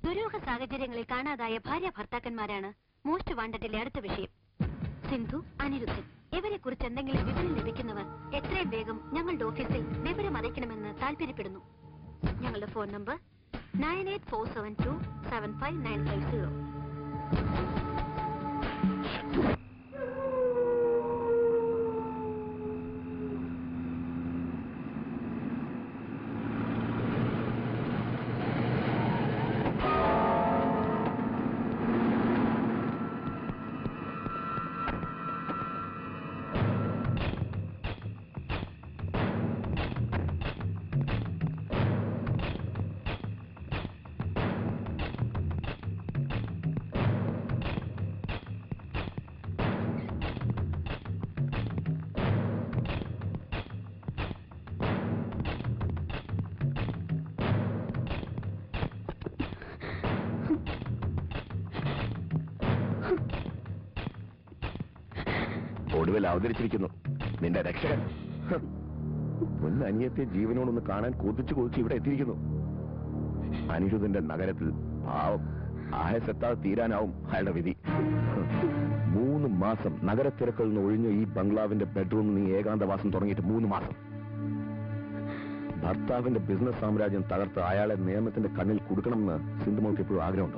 ദുരൂഹ സാഹചര്യങ്ങളിൽ കാണാതായ ഭാര്യ ഭർത്താക്കന്മാരാണ് മോസ്റ്റ് വാണ്ടഡിലെ അടുത്ത വിഷയം സിന്ധു അനിരുദ്ധൻ ഇവരെ കുറിച്ച് എന്തെങ്കിലും വിവരം ലഭിക്കുന്നവർ എത്രയും വേഗം ഞങ്ങളുടെ ഓഫീസിൽ വിവരം അറിയിക്കണമെന്ന് താല്പര്യപ്പെടുന്നു ഞങ്ങളുടെ phone number nine eight four seven two seven five nine five zero ഒടുവിൽ അവതരിച്ചിരിക്കുന്നു നിന്റെ രക്ഷകൻ ഹ്. മുൻ അനിയത്തെ ജീവനോടൊന്ന് കാണാൻ കൊതിച്ചു കൊതിച്ച് ഇവിടെ എത്തിയിരിക്കുന്നു അനിരുദ്ധന്റെ നഗരത്തിൽ പാവം ആയസെത്താതെ തീരാനാവും അയാളുടെ വിധി ഹ്. മൂന്ന് മാസം നഗരത്തിരക്കിൽ നിന്ന് ഒഴിഞ്ഞ ഈ ബംഗ്ലാവിന്റെ ബെഡ്റൂമിൽ നീ ഏകാന്തവാസം തുടങ്ങിയിട്ട് മൂന്ന് മാസം ഭർത്താവിന്റെ ബിസിനസ് സാമ്രാജ്യം തകർത്ത് അയാളെ നിയമത്തിന്റെ കണ്ണിൽ കൊടുക്കണമെന്ന് സിന്ധുമോൾക്ക് എപ്പോഴും ആഗ്രഹമുണ്ടോ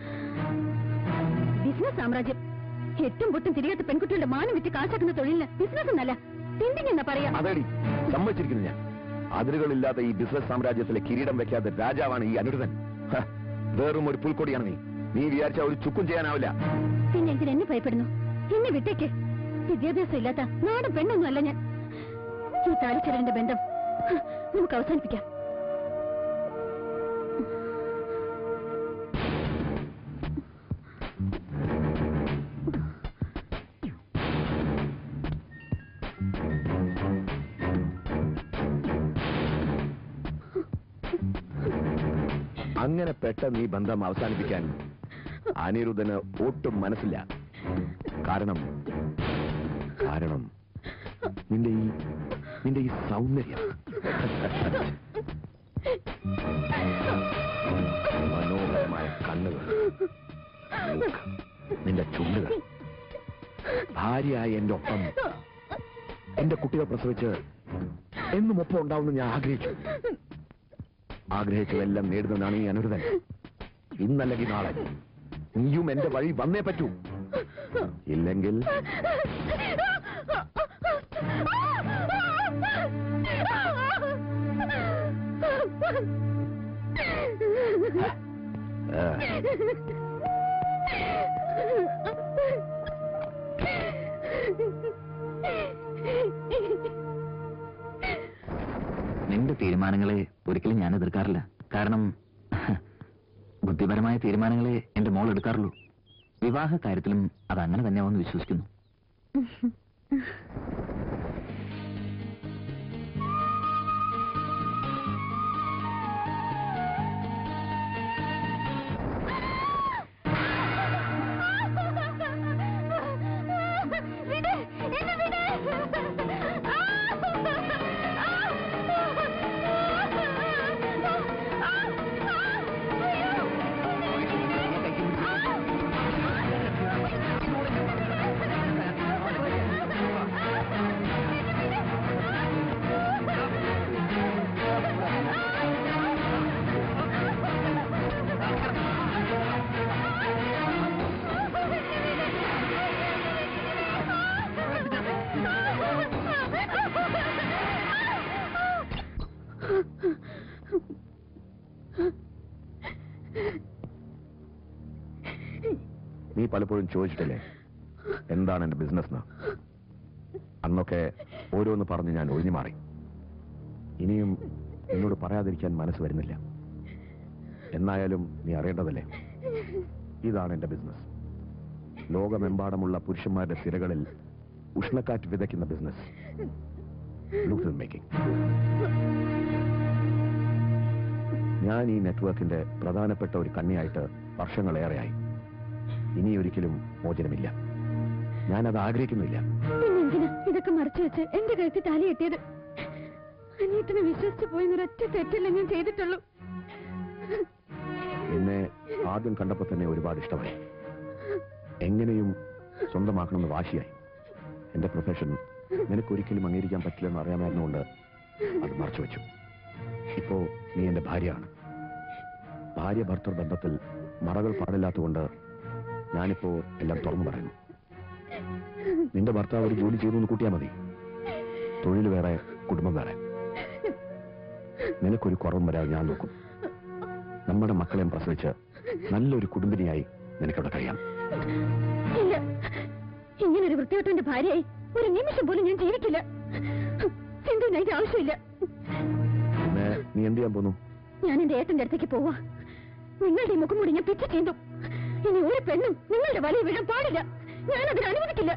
ബിസിനസ് സാമ്രാജ്യം എട്ടും പൊട്ടും തിരിയാത്ത പെൺകുട്ടികളുടെ മാനം വിറ്റ് കാശാക്കുന്ന തൊഴിലിന് ബിസിനസ് എന്നല്ല ടിൻഡിങ് എന്നാ പറയാ അതേടി സമ്മതിച്ചിരിക്കുന്നു ഞാൻ അതിരുകളില്ലാത്ത ഈ ബിസിനസ് സാമ്രാജ്യത്തിലെ കിരീടം വെക്കാത്ത രാജാവാണ് ഈ അനുരുദ്ധൻ ഹ, വെറും ഒരു പുൽക്കൊടിയാണ് നീ നീ വിചാരിച്ച ഒരു ചുക്കും ചെയ്യാനാവില്ല പിന്നെ എന്തിന് എന്നെ ഭയപ്പെടുന്നു എന്നെ വിട്ടേക്ക് വിദ്യാഭ്യാസം ഇല്ലാത്ത നാടൻ പെണ്ണൊന്നും അല്ല ഞാൻ ഈ താലിച്ചെരലിന്റെ ബന്ധം ഹ, നമുക്ക് അവസാനിപ്പിക്കാം അങ്ങനെ പെട്ടെന്ന് ഈ ബന്ധം അവസാനിപ്പിക്കാൻ അനിരുദ്ധന് ഒട്ടും മനസ്സില്ല കാരണം കാരണം നിന്റെ ഈ നിന്റെ ഈ സൗന്ദര്യം മനോഹരമായ കണ്ണുകൾ മൂക്ക്, നിന്റെ ചുണ്ടുകൾ ഭാര്യയായ എന്റെ ഒപ്പം എന്റെ കുട്ടിയെ പ്രസവിച്ച് എന്നും ഒപ്പം ഉണ്ടാവുമെന്ന് ഞാൻ ആഗ്രഹിച്ചു ആഗ്രഹിച്ചതെല്ലാം നേടുന്നതാണ് ഈ അനുരുദ്ധൻ ഇന്നല്ലെങ്കിൽ നാളെ നീയും എന്റെ വഴി വന്നേ പറ്റൂ ഇല്ലെങ്കിൽ ആ, നിന്റെ തീരുമാനങ്ങളെ ഒരിക്കലും ഞാൻ എതിർക്കാറില്ല കാരണം ബുദ്ധിപരമായ തീരുമാനങ്ങളെ എന്റെ മോൾ എടുക്കാറുള്ളൂ വിവാഹ കാര്യത്തിലും അത് അങ്ങനെ തന്നെയാവുമെന്ന് വിശ്വസിക്കുന്നു നീ പലപ്പോഴും ചോദിച്ചിട്ടില്ലേ എന്താണ് എന്റെ ബിസിനസ് എന്ന് അന്നൊക്കെ ഓരോന്ന് പറഞ്ഞ് ഞാൻ ഒഴിഞ്ഞു മാറി ഇനിയും എന്നോട് പറയാതിരിക്കാൻ മനസ്സ് വരുന്നില്ല എന്നായാലും നീ അറിയേണ്ടതല്ലേ ഇതാണ് എന്റെ ബിസിനസ് ലോകമെമ്പാടുമുള്ള പുരുഷന്മാരുടെ സിരകളിൽ ഉഷ്ണക്കാറ്റ് വിതയ്ക്കുന്ന ബിസിനസ് ബ്ലൂ മേക്കിംഗ് ഞാൻ ഈ നെറ്റ്വർക്കിന്റെ പ്രധാനപ്പെട്ട ഒരു കണ്ണിയായിട്ട് വർഷങ്ങളേറെയായി ഇനിയൊരിക്കലും മോചനമില്ല ഞാനത് ആഗ്രഹിക്കുന്നില്ല പിന്നെ എന്തിനാ ഇതൊക്കെ മറച്ചു വെച്ച് എന്റെ കഴുത്തിൽ താലി കെട്ടിയത് അനിയത്തിനെ വിശ്വസിച്ചു പോയി ഒരൊറ്റ തെറ്റല്ലേ ഞാൻ ചെയ്തിട്ടുള്ളൂ നിന്നെ ആദ്യം കണ്ടപ്പോൾ തന്നെ ഒരുപാട് ഇഷ്ടമായി എങ്ങനെയും സ്വന്തമാക്കണമെന്ന് വാശിയായി എന്റെ പ്രൊഫഷൻ നിനക്കൊരിക്കലും അംഗീകരിക്കാൻ പറ്റില്ലെന്ന് അറിയാമായിരുന്നുകൊണ്ട് അത് മറച്ചു വെച്ചു ഇപ്പോ നീ എന്റെ ഭാര്യയാണ് ഭാര്യ ഭർത്തൃ ബന്ധത്തിൽ മറകൾ പാടില്ലാത്തതുകൊണ്ട് ഞാനിപ്പോ എല്ലാം തുറന്നു പറയുന്നു നിന്റെ ഭർത്താവ് ഒരു ജോലി ചെയ്തു എന്ന് കൂട്ടിയാൽ മതി തൊഴിൽ വേറെ കുടുംബം വേറെ നിനക്കൊരു കുറവും വരാതെ ഞാൻ നോക്കും നമ്മുടെ മക്കളെയും പ്രസവിച്ച് നല്ലൊരു കുടുംബിനിയായി നിനക്കവിടെ കഴിയാം ഇല്ല ഇങ്ങനൊരു വൃത്തിയോട്ടന്റെ ഭാര്യയായി ഒരു നിമിഷം പോലും ഞാൻ ജീവിക്കില്ല സിന്ധുവിന് അതിന്റെ ആവശ്യമില്ല പിന്നെ നീ എന്ത് ചെയ്യാൻ പോന്നു ഞാൻ എന്റെ ഏട്ടന്റെ അടുത്തേക്ക് പോവാ നിങ്ങളുടെ ഈ മുഖം മൂടി ഞാൻ പിച്ചു ചീന്തും ഇനി ഒരു പെണ്ണും നിങ്ങളുടെ വലയിൽ വീഴാൻ പാടില്ല ഞാൻ അതിന് അനുവദിക്കില്ല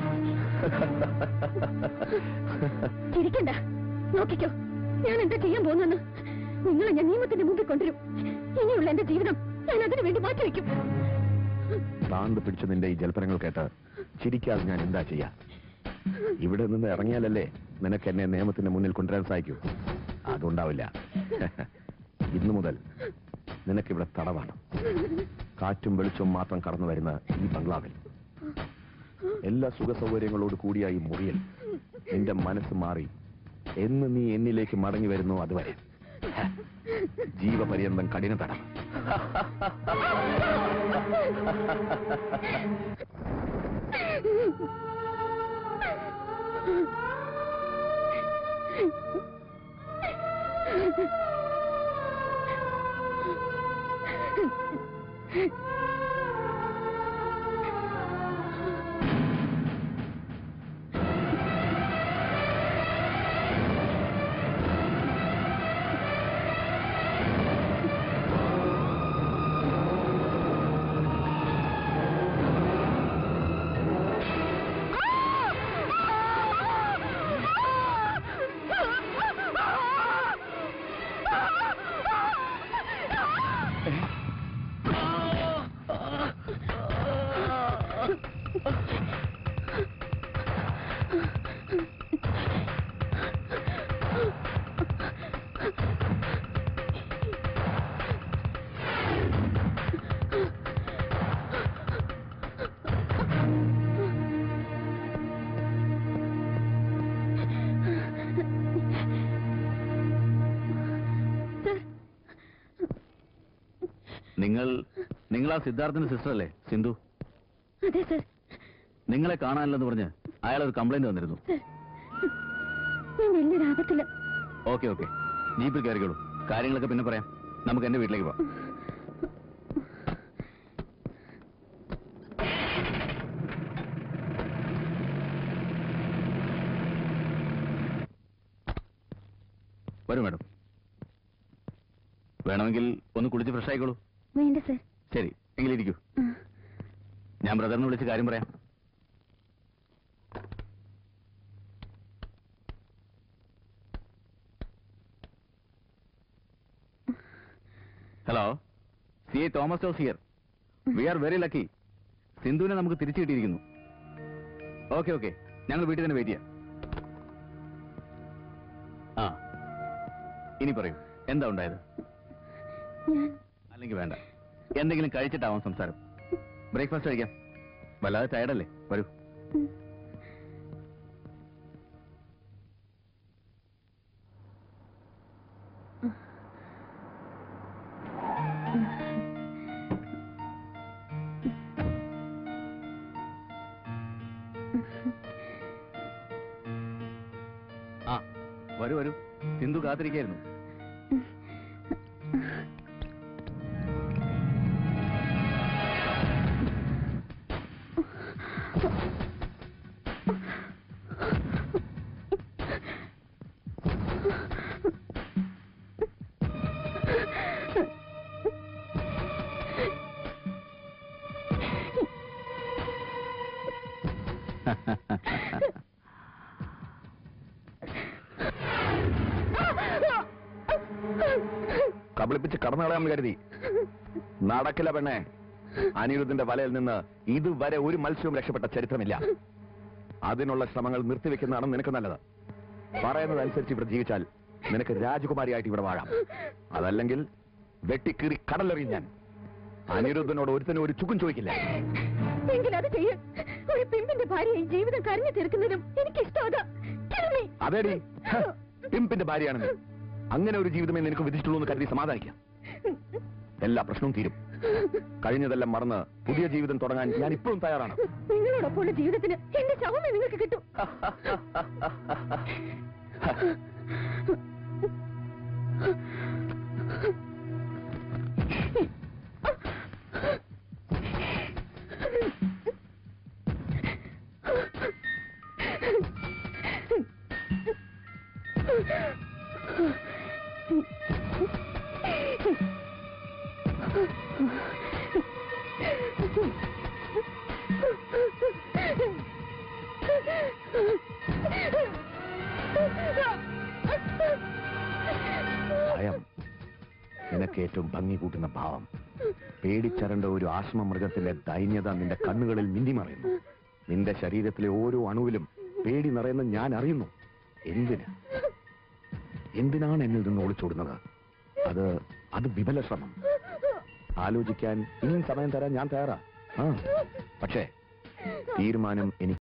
ചിരിക്കണ്ട നോക്കിക്കോ ഞാൻ എന്താ ചെയ്യാൻ പോകുന്നെന്ന് നിങ്ങളെ ഞാൻ നിയമത്തിന്റെ മുമ്പിൽ കൊണ്ടുവരും ഇനിയുള്ള എന്റെ ജീവിതം ഞാൻ അതിനു വേണ്ടി മാറ്റിവെക്കും ഭ്രാന്ത് പിടിച്ച നിന്റെ ഈ ജൽപ്പനങ്ങൾ കേട്ട് ചിരിക്കാതെ ഞാൻ എന്താ ചെയ്യാ ഇവിടെ നിന്ന് ഇറങ്ങിയാലല്ലേ നിനക്ക് എന്നെ നിയമത്തിന്റെ മുന്നിൽ കൊണ്ടുവരാൻ സാധിക്കൂ അതുണ്ടാവില്ല ഇന്നു മുതൽ നിനക്കിവിടെ തടവാണ് കാറ്റും വെളിച്ചവും മാത്രം കടന്നു വരുന്ന ഈ ബംഗ്ലാവിൽ എല്ലാ സുഖ സൗകര്യങ്ങളോട് കൂടിയ ഈ മുറിയിൽ നിന്റെ മനസ്സ് മാറി എന്ന് നീ എന്നിലേക്ക് മടങ്ങി വരുന്നു അതുവരെ ഹ, ജീവപര്യന്തം കഠിന തടം നിങ്ങൾ നിങ്ങൾ ആ സിദ്ധാർത്ഥന്റെ സിസ്റ്റർ അല്ലേ സിന്ധു അതെ സർ നിങ്ങളെ കാണാനില്ലെന്ന് പറഞ്ഞ് അയാൾ ഒരു കംപ്ലൈന്റ് വന്നിരുന്നു ഞാൻ വലിയൊരു ആപത്തില്ല ഓക്കെ ഓക്കെ ജീപ്പിൽ കയറിക്കോളൂ കാര്യങ്ങളൊക്കെ പിന്നെ പറയാം നമുക്ക് എന്റെ വീട്ടിലേക്ക് പോവാം വരൂ മാഡം വേണമെങ്കിൽ ഒന്ന് കുളിച്ച് ഫ്രഷ് ആയിക്കോളൂ വേണ്ട സർ ശരി എങ്കിലിരിക്കൂ ഞാൻ ബ്രദറിനെ വിളിച്ച് കാര്യം പറയാം hello C A Thomas Jose here we are very lucky സിന്ധുവിനെ നമുക്ക് തിരിച്ചു കിട്ടിയിരിക്കുന്നു ഓക്കെ ഓക്കെ ഞങ്ങൾ വീട്ടിൽ തന്നെ വെയിറ്റ് ചെയ്യാം ആ ഇനി പറയൂ എന്താ ഉണ്ടായത് ഞാൻ അല്ലെങ്കിൽ വേണ്ട എന്തെങ്കിലും കഴിച്ചിട്ടാവാം സംസാരം ബ്രേക്ക്ഫാസ്റ്റ് കഴിക്കാം വല്ലാതെ ടയർഡല്ലേ വരൂ ആ വരൂ വരൂ സിന്ധു കാത്തിരിക്കായിരുന്നു കബളിപ്പിച്ച് കടന്നു കളയാമെന്ന് കരുതി നടക്കില്ല പെണ്ണെ അനിരുദ്ധിന്റെ വലയിൽ നിന്ന് ഇതുവരെ ഒരു മത്സ്യവും രക്ഷപ്പെട്ട ചരിത്രമില്ല അതിനുള്ള ശ്രമങ്ങൾ നിർത്തിവെക്കുന്നതാണ് നിനക്ക് നല്ലത് പറയുന്നതനുസരിച്ച് ഇവിടെ ജീവിച്ചാൽ നിനക്ക് രാജകുമാരിയായിട്ട് ഇവിടെ വാഴാം അതല്ലെങ്കിൽ വെട്ടിക്കീറി കടലെറിയും ഞാൻ അനിരുദ്ധനോട് ഒരുത്തനും ഒരു ചുക്കും ചോദിക്കില്ല എങ്കിൽ അത് ചെയ്യും ഒരു പിമ്പിന്റെ ഭാര്യയായി ജീവിതം കരഞ്ഞു തീർക്കുന്നതും എനിക്ക് ഇഷ്ടമാകാം അതേടി ഹ, പിമ്പിന്റെ ഭാര്യയാണെന്ന് അങ്ങനെ ഒരു ജീവിതമേ നിനക്ക് വിധിച്ചിട്ടുള്ളൂ എന്ന് കരുതി സമാധാനിക്കാം എല്ലാ പ്രശ്നവും തീരും കഴിഞ്ഞതെല്ലാം മറന്ന് പുതിയ ജീവിതം തുടങ്ങാൻ ഞാൻ ഇപ്പോഴും തയ്യാറാണ് നിങ്ങളോടൊപ്പമുള്ള ജീവിതത്തിന് എന്റെ ശവമേ നിങ്ങൾക്ക് കിട്ടും ഭയം നിനക്ക് ഏറ്റവും ഭംഗി കൂട്ടുന്ന ഭാവം പേടിച്ചരണ്ട ഒരു ആശ്മ മൃഗത്തിന്റെ ദൈന്യത നിന്റെ കണ്ണുകളിൽ മിന്നിമറയുന്നു നിന്റെ ശരീരത്തിലെ ഓരോ അണുവിലും പേടി നിറയുന്ന ഞാൻ അറിയുന്നു എന്തിന് എന്തിനാണ് എന്നിൽ നിന്ന് ഒളിച്ചോടുന്നത് അത് അത് വിഫല ശ്രമം ആലോചിക്കാൻ ഇനിയും സമയം തരാൻ ഞാൻ തയ്യാറാ ആ പക്ഷേ തീരുമാനം എനിക്ക്